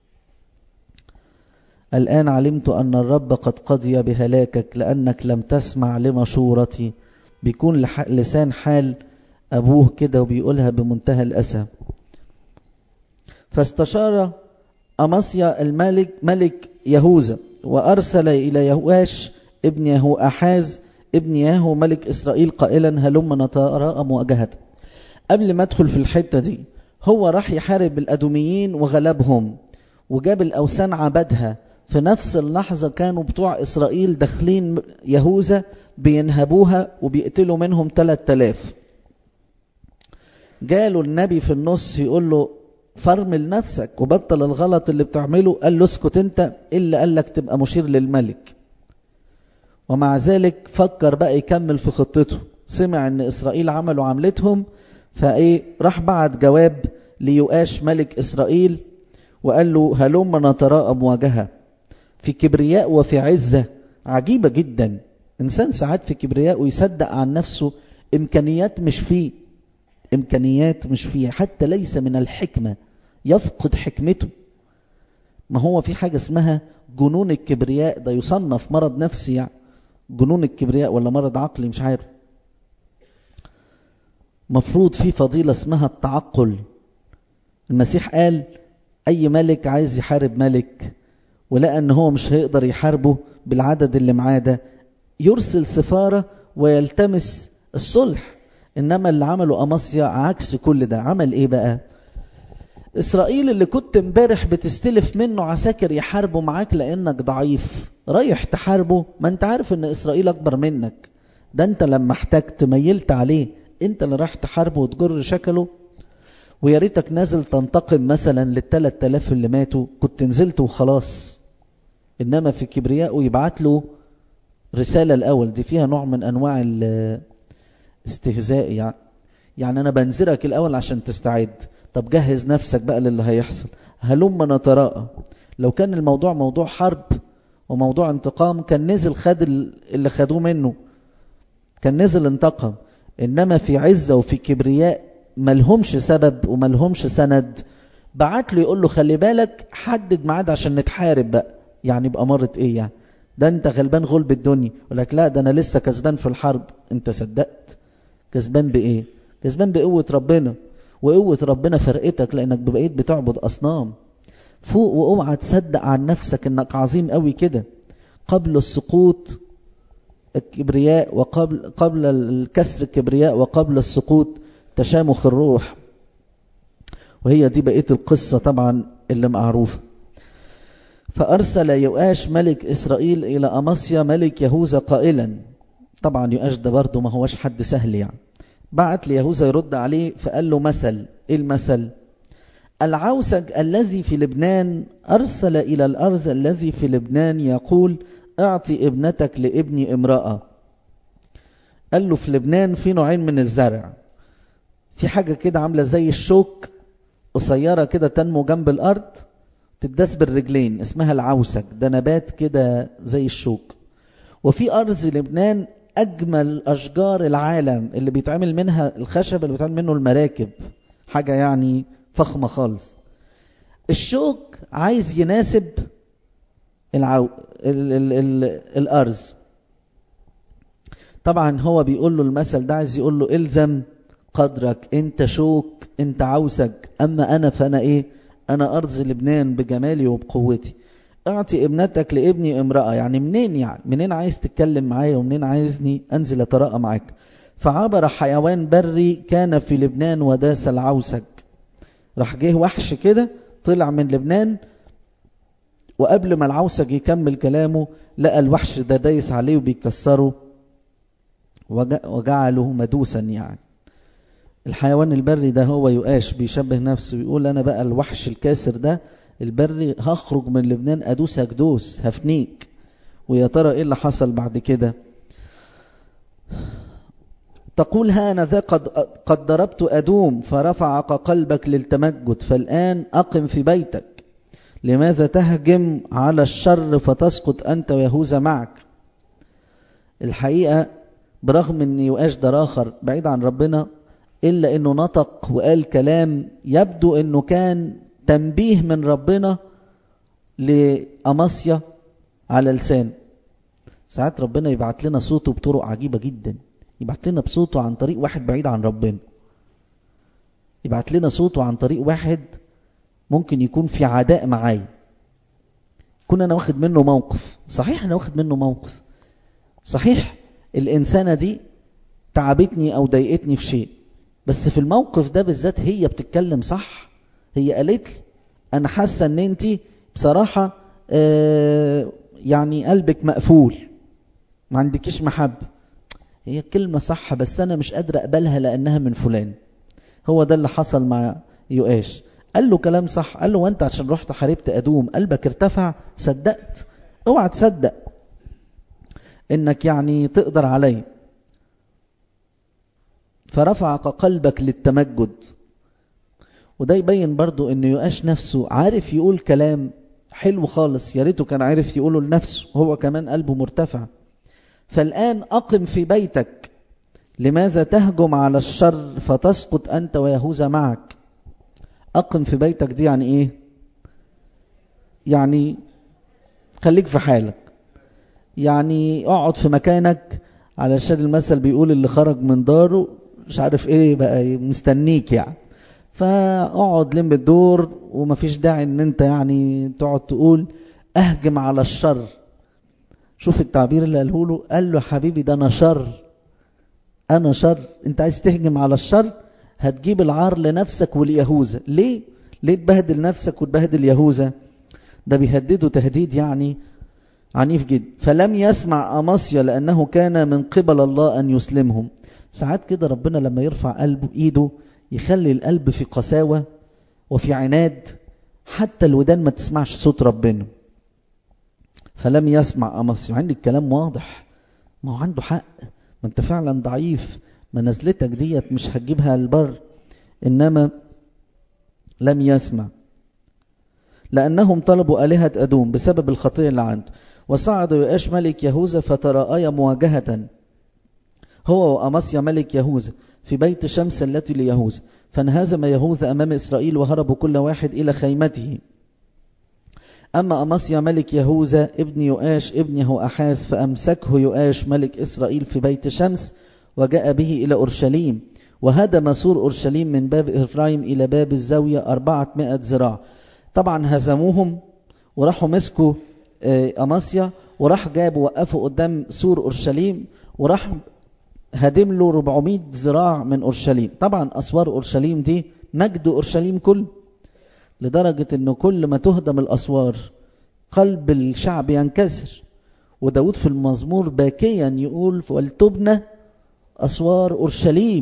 الآن علمت أن الرب قد قضي بهلاكك لأنك لم تسمع لمشورتي بيكون لسان حال أبوه كده وبيقولها بمنتهى الأسى فاستشار أمصيا الملك ملك يهوذا وأرسل إلى يهواش ابن يهو أحاز ابن ياهو ملك إسرائيل قائلا هلم نتراءى مواجهة قبل ما ادخل في الحتة دي هو راح يحارب الأدوميين وغلبهم وجاب الأوثان عبدها في نفس اللحظة كانوا بتوع إسرائيل داخلين يهوذا بينهبوها وبيقتلوا منهم 3000 جاله النبي في النص يقول له فرمل نفسك وبطل الغلط اللي بتعمله قال له اسكت انت الا قال لك تبقى مشير للملك ومع ذلك فكر بقى يكمل في خطته سمع ان اسرائيل عملوا عملتهم فايه راح بعت جواب ليؤاش ملك اسرائيل وقال له هلم نتراءى مواجهه في كبرياء وفي عزه عجيبه جدا انسان ساعات في كبرياء ويصدق عن نفسه امكانيات مش فيه امكانيات مش فيه حتى ليس من الحكمه يفقد حكمته ما هو في حاجه اسمها جنون الكبرياء ده يصنف مرض نفسي يعني جنون الكبرياء ولا مرض عقلي مش عارف مفروض في فضيلة اسمها التعقل المسيح قال أي ملك عايز يحارب ملك ولقى أن هو مش هيقدر يحاربه بالعدد اللي معاه ده يرسل سفارة ويلتمس الصلح إنما اللي عمله أماسيا عكس كل ده عمل إيه بقى إسرائيل اللي كنت امبارح بتستلف منه عساكر يحاربوا معاك لأنك ضعيف رايح تحاربه ما انت عارف ان إسرائيل أكبر منك ده انت لما احتجت ميلت عليه انت اللي رايح تحاربه وتجر شكله ويا ريتك نازل تنتقم مثلا للثلاث آلاف اللي ماتوا كنت نزلت وخلاص إنما في كبريائه يبعت له رسالة الأول دي فيها نوع من أنواع الاستهزاء يعني يعني أنا بنزرك الأول عشان تستعد طب جهز نفسك بقى للي هيحصل هلم نتراءى لو كان الموضوع موضوع حرب وموضوع انتقام كان نزل خد اللي خدوه منه كان نزل انتقم إنما في عزة وفي كبرياء ملهمش سبب وملهمش سند بعت له يقول له خلي بالك حدد ميعاد عشان نتحارب بقى يعني بأمارة ايه يعني ده انت غلبان غلب الدنيا يقول لك لا ده انا لسه كسبان في الحرب انت صدقت كسبان بايه كسبان بقوة ربنا وقوة ربنا فرقتك لانك بقيت بتعبد اصنام فوق واوعى تصدق عن نفسك انك عظيم قوي كده قبل السقوط الكبرياء وقبل قبل الكسر الكبرياء وقبل السقوط تشامخ الروح وهي دي بقية القصة طبعا اللي معروفة فأرسل يؤاش ملك إسرائيل إلى أماسيا ملك يهوذا قائلا طبعا يؤاش ده برضه ما هوش حد سهل يعني بعت ليهوذا يرد عليه فقال له مثل إيه المثل العوسج الذي في لبنان أرسل إلى الأرز الذي في لبنان يقول اعطي ابنتك لابني امرأة قال له في لبنان في نوعين من الزرع في حاجة كده عاملة زي الشوك قصيرة كده تنمو جنب الأرض تداس بالرجلين اسمها العوسج ده نبات كده زي الشوك وفي أرض لبنان أجمل أشجار العالم اللي بيتعمل منها الخشب اللي بيتعمل منه المراكب حاجة يعني فخمة خالص الشوك عايز يناسب العو... ال... ال... ال... الأرز طبعا هو بيقول له المثل ده عايز يقول له الزم قدرك انت شوك انت عوسج اما انا فانا ايه انا ارض لبنان بجمالي وبقوتي اعطي ابنتك لابني امرأة يعني منين يعني منين عايز تتكلم معايا ومنين عايزني انزل اتراءى معاك فعبر حيوان بري كان في لبنان وداس العوسج راح جه وحش كده طلع من لبنان وقبل ما العوسج يكمل كلامه لقى الوحش ده دايس عليه وبيكسره وجعله مدوسا يعني الحيوان البري ده هو يؤاش بيشبه نفسه يقول انا بقى الوحش الكاسر ده البري هخرج من لبنان ادوس هكدوس هفنيك ويا ترى ايه اللي حصل بعد كده تقول هانذا قد قد ضربت ادوم فرفع قلبك للتمجد فالان اقم في بيتك لماذا تهجم على الشر فتسقط انت ويهوذا معك الحقيقه برغم ان يؤاش ده اخر بعيد عن ربنا الا انه نطق وقال كلام يبدو انه كان تنبيه من ربنا لأماسيا على لسان ساعات ربنا يبعت لنا صوته بطرق عجيبة جدا يبعت لنا بصوته عن طريق واحد بعيد عن ربنا يبعت لنا صوته عن طريق واحد ممكن يكون في عداء معايا كنا انا واخد منه موقف صحيح انا واخد منه موقف صحيح الانسانه دي تعبتني او ضايقتني في شيء بس في الموقف ده بالذات هي بتتكلم صح هي قالت لي انا حاسه ان انت بصراحه آه يعني قلبك مقفول ما عندكيش محبه هي كلمه صح بس انا مش قادره اقبلها لانها من فلان هو ده اللي حصل مع يؤاش قال له كلام صح قال له وانت عشان رحت حاربت ادوم قلبك ارتفع صدقت اوعى تصدق انك يعني تقدر علي فرفع قلبك للتمجد وده يبين برضو ان يؤاش نفسه عارف يقول كلام حلو خالص يا ريته كان عارف يقوله لنفسه هو كمان قلبه مرتفع فالآن أقم في بيتك لماذا تهجم على الشر فتسقط أنت ويهوذا معك أقم في بيتك دي يعني إيه يعني خليك في حالك يعني اقعد في مكانك علشان المثل بيقول اللي خرج من داره مش عارف ايه بقى مستنيك يعني فاقعد لم الدور ومفيش داعي ان انت يعني تقعد تقول اهجم على الشر شوف التعبير اللي قاله له قال له حبيبي ده انا شر انا شر انت عايز تهجم على الشر هتجيب العار لنفسك وليهوذا ليه ليه تبهدل نفسك وتبهدل يهوذا ده بيهدده تهديد يعني عنيف جدا فلم يسمع أماسيا لأنه كان من قبل الله أن يسلمهم ساعات كده ربنا لما يرفع قلبه إيده يخلي القلب في قساوة وفي عناد حتى الودان ما تسمعش صوت ربنا فلم يسمع أماسيا عندي الكلام واضح ما هو عنده حق ما انت فعلا ضعيف ما نزلتك ديت مش هتجيبها البر إنما لم يسمع لأنهم طلبوا آلهة أدوم بسبب الخطية اللي عنده وصعد يؤاش ملك يهوذا فتراءيا مواجهة هو وأماسيا ملك يهوذا في بيت شمس التي ليهوذا فانهزم يهوذا أمام إسرائيل وهربوا كل واحد إلى خيمته أما أماسيا ملك يهوذا ابن يؤاش ابن يهوأحاز فأمسكه يؤاش ملك إسرائيل في بيت شمس وجاء به إلى أورشليم وهدم سور أورشليم من باب إفرايم إلى باب الزاوية أربعة مائة ذراع طبعا هزموهم وراحوا مسكوا أماسيا وراح جابوا وقفوا قدام سور أورشليم وراح هدم له 400 ذراع من أورشليم طبعا أسوار أورشليم دي مجد أورشليم كله لدرجة أنه كل ما تهدم الأسوار قلب الشعب ينكسر وداود في المزمور باكيا يقول ولتبنى أسوار أورشليم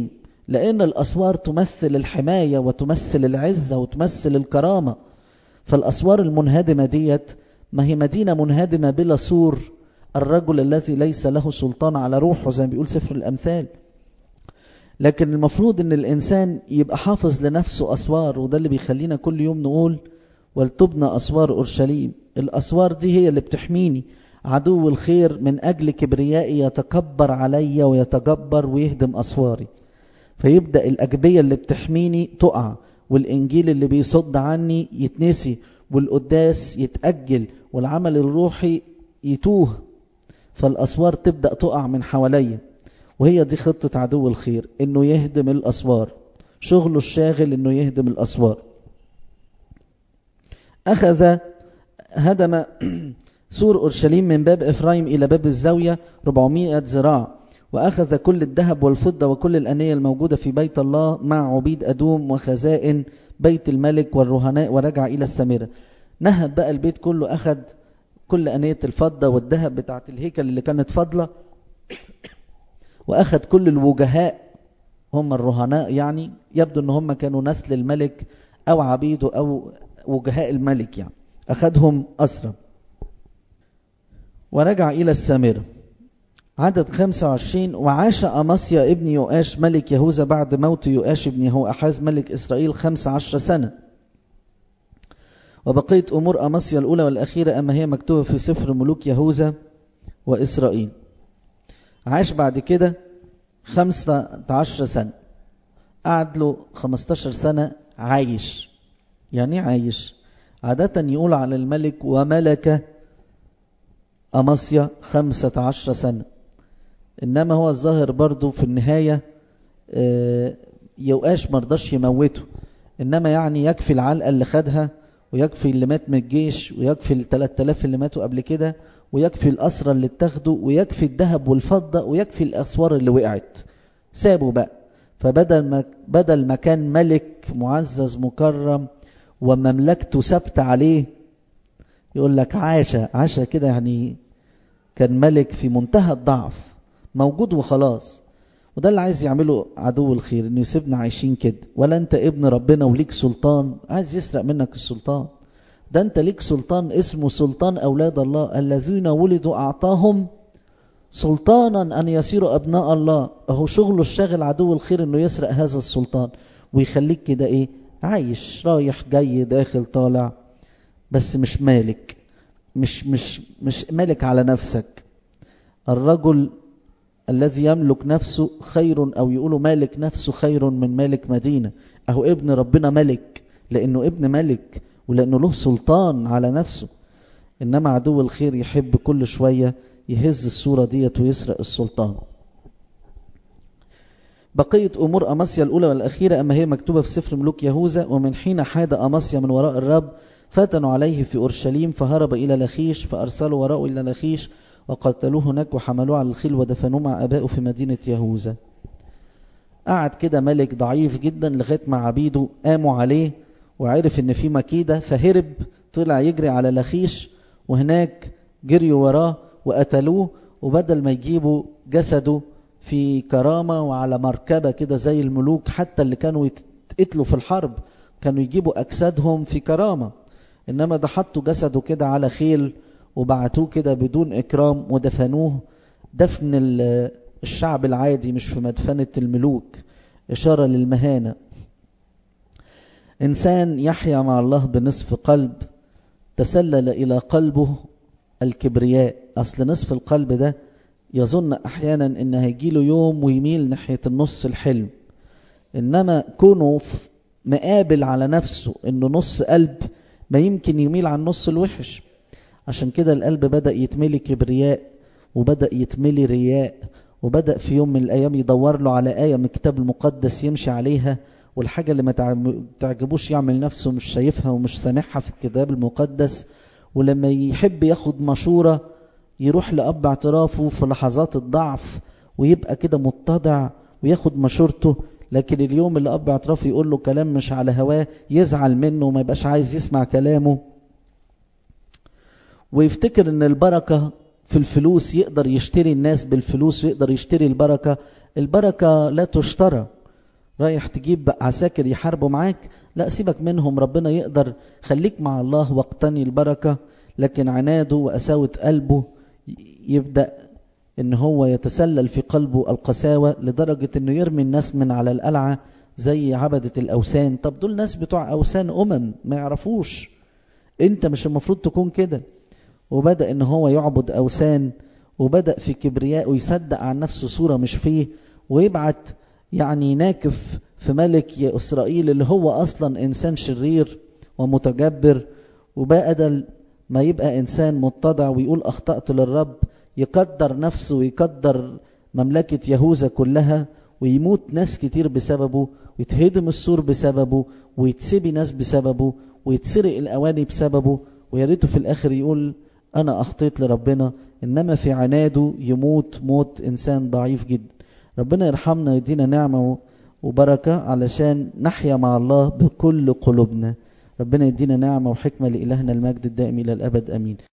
لأن الأسوار تمثل الحماية وتمثل العزة وتمثل الكرامة فالأسوار المنهدمة ديت ما هي مدينة منهدمة بلا سور الرجل الذي ليس له سلطان على روحه زي ما بيقول سفر الأمثال لكن المفروض ان الانسان يبقى حافظ لنفسه اسوار وده اللي بيخلينا كل يوم نقول ولتبنى اسوار اورشليم الاسوار دي هي اللي بتحميني عدو الخير من اجل كبريائي يتكبر علي ويتجبر ويهدم اسواري فيبدا الاجبيه اللي بتحميني تقع والانجيل اللي بيصد عني يتنسي والقداس يتاجل والعمل الروحي يتوه فالاسوار تبدا تقع من حواليا وهي دي خطة عدو الخير انه يهدم الاسوار شغله الشاغل انه يهدم الاسوار اخذ هدم سور اورشليم من باب افرايم الى باب الزاوية 400 ذراع واخذ كل الذهب والفضة وكل الانية الموجودة في بيت الله مع عبيد ادوم وخزائن بيت الملك والرهناء ورجع الى السامرة نهب بقى البيت كله اخذ كل انية الفضة والذهب بتاعت الهيكل اللي كانت فاضلة واخذ كل الوجهاء هم الرهناء يعني يبدو ان هم كانوا نسل الملك او عبيده او وجهاء الملك يعني اخذهم اسرى ورجع الى السامره عدد 25 وعاش أماسيا ابن يؤاش ملك يهوذا بعد موت يؤاش ابن يهوأحاز ملك إسرائيل 15 سنة وبقيت أمور أماسيا الأولى والأخيرة أما هي مكتوبة في سفر ملوك يهوذا وإسرائيل عاش بعد كده خمسة عشر سنة قعد له خمستاشر سنة عايش يعني عايش عادة يقول على الملك وملك أماسيا خمسة عشر سنة إنما هو الظاهر برضو في النهاية يوقاش مرضاش يموته إنما يعني يكفي العلقة اللي خدها ويكفي اللي مات من الجيش ويكفي الثلاث آلاف اللي ماتوا قبل كده ويكفي الأسرى اللي اتخذوا ويكفي الذهب والفضة ويكفي الأسوار اللي وقعت سابوا بقى فبدل ما بدل ما كان ملك معزز مكرم ومملكته ثابته عليه يقول لك عاش عاش كده يعني كان ملك في منتهى الضعف موجود وخلاص وده اللي عايز يعمله عدو الخير انه يسيبنا عايشين كده ولا انت ابن ربنا وليك سلطان عايز يسرق منك السلطان ده انت ليك سلطان اسمه سلطان اولاد الله الذين ولدوا اعطاهم سلطانا ان يصيروا ابناء الله اهو شغله الشاغل عدو الخير انه يسرق هذا السلطان ويخليك كده ايه عايش رايح جاي داخل طالع بس مش مالك مش مش مش مالك على نفسك الرجل الذي يملك نفسه خير او يقولوا مالك نفسه خير من مالك مدينه اهو ابن ربنا ملك لانه ابن ملك ولانه له سلطان على نفسه انما عدو الخير يحب كل شويه يهز الصوره ديت ويسرق السلطان بقية أمور أماسيا الأولى والأخيرة أما هي مكتوبة في سفر ملوك يهوذا ومن حين حاد أماسيا من وراء الرب فتنوا عليه في أورشليم فهرب إلى لخيش فأرسلوا وراءه إلى لخيش وقتلوه هناك وحملوه على الخيل ودفنوه مع أبائه في مدينة يهوذا قعد كده ملك ضعيف جدا لغاية ما عبيده قاموا عليه وعرف ان في مكيدة فهرب طلع يجري على لخيش وهناك جريوا وراه وقتلوه وبدل ما يجيبوا جسده في كرامة وعلى مركبة كده زي الملوك حتى اللي كانوا يتقتلوا في الحرب كانوا يجيبوا أجسادهم في كرامة إنما ده حطوا جسده كده على خيل وبعتوه كده بدون إكرام ودفنوه دفن الشعب العادي مش في مدفنة الملوك إشارة للمهانة إنسان يحيا مع الله بنصف قلب تسلل إلى قلبه الكبرياء أصل نصف القلب ده يظن أحيانا إن هيجيله يوم ويميل ناحية النص الحلم إنما كونه مقابل على نفسه إنه نص قلب ما يمكن يميل عن النص الوحش عشان كده القلب بدأ يتملي كبرياء وبدأ يتملي رياء وبدأ في يوم من الأيام يدور له على آية من الكتاب المقدس يمشي عليها والحاجة اللي ما تعجبوش يعمل نفسه مش شايفها ومش سامعها في الكتاب المقدس ولما يحب ياخد مشورة يروح لأب اعترافه في لحظات الضعف ويبقى كده متضع وياخد مشورته لكن اليوم اللي أب اعترافه يقول له كلام مش على هواه يزعل منه وما يبقاش عايز يسمع كلامه ويفتكر ان البركة في الفلوس يقدر يشتري الناس بالفلوس ويقدر يشتري البركة البركة لا تشترى رايح تجيب عساكر يحاربوا معاك لا سيبك منهم ربنا يقدر خليك مع الله واقتني البركة لكن عناده وقساوة قلبه يبدأ ان هو يتسلل في قلبه القساوة لدرجة انه يرمي الناس من على القلعة زي عبدة الأوثان طب دول ناس بتوع أوثان أمم ما يعرفوش انت مش المفروض تكون كده وبدأ ان هو يعبد أوثان وبدأ في كبرياء ويصدق عن نفسه صورة مش فيه ويبعت يعني ناكف في ملك يا إسرائيل اللي هو أصلا إنسان شرير ومتجبر وبدل ما يبقى إنسان متضع ويقول أخطأت للرب يقدر نفسه ويقدر مملكة يهوذا كلها ويموت ناس كتير بسببه ويتهدم السور بسببه ويتسبي ناس بسببه ويتسرق الأواني بسببه ويا ريته في الآخر يقول أنا أخطيت لربنا إنما في عناده يموت موت إنسان ضعيف جدا ربنا يرحمنا ويدينا نعمة وبركة علشان نحيا مع الله بكل قلوبنا ربنا يدينا نعمة وحكمة لإلهنا المجد الدائم إلى الأبد أمين